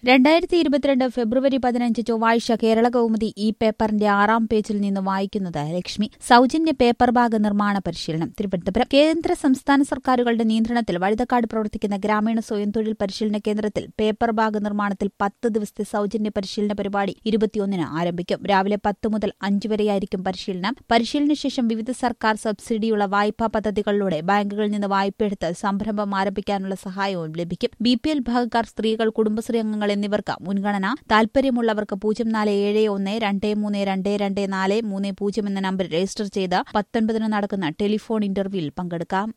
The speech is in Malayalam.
രണ്ടായിരത്തി ഇരുപത്തിരണ്ട് ഫെബ്രുവരി പതിനഞ്ച് ചൊവ്വാഴ്ച കേരള കൗമുദി ഈ പേപ്പറിന്റെ ആറാം പേജിൽ നിന്ന് വായിക്കുന്നത് ലക്ഷ്മി സൗജന്യ പേപ്പർ ബാഗ് നിർമ്മാണ പരിശീലനം തിരുവനന്തപുരം കേന്ദ്ര സംസ്ഥാന സർക്കാരുകളുടെ നിയന്ത്രണത്തിൽ വഴുതക്കാട് പ്രവർത്തിക്കുന്ന ഗ്രാമീണ സ്വയം തൊഴിൽ പരിശീലന കേന്ദ്രത്തിൽ പേപ്പർ ബാഗ് നിർമ്മാണത്തിൽ പത്ത് ദിവസത്തെ സൗജന്യ പരിശീലന പരിപാടി ഇരുപത്തിയൊന്നിന് ആരംഭിക്കും രാവിലെ പത്ത് മുതൽ അഞ്ച് വരെയായിരിക്കും പരിശീലനം പരിശീലന ശേഷം വിവിധ സർക്കാർ സബ്സിഡിയുള്ള വായ്പാ പദ്ധതികളിലൂടെ ബാങ്കുകളിൽ നിന്ന് വായ്പയെടുത്ത് സംരംഭം ആരംഭിക്കാനുള്ള സഹായവും ലഭിക്കും ബി പി എൽ വിഭാഗക്കാർ സ്ത്രീകൾ കുടുംബശ്രീ അംഗങ്ങൾ എന്നിവർക്ക് മുൻഗണന താൽപര്യമുള്ളവർക്ക് പൂജ്യം നാല് ഏഴ് ഒന്ന് രണ്ട് മൂന്ന് രണ്ട് രണ്ട് നാല് മൂന്ന് പൂജ്യം എന്ന നമ്പർ രജിസ്റ്റർ ചെയ്ത് പത്തൊൻപതിന് നടക്കുന്ന ടെലിഫോൺ ഇന്റർവ്യൂവിൽ പങ്കെടുക്കാം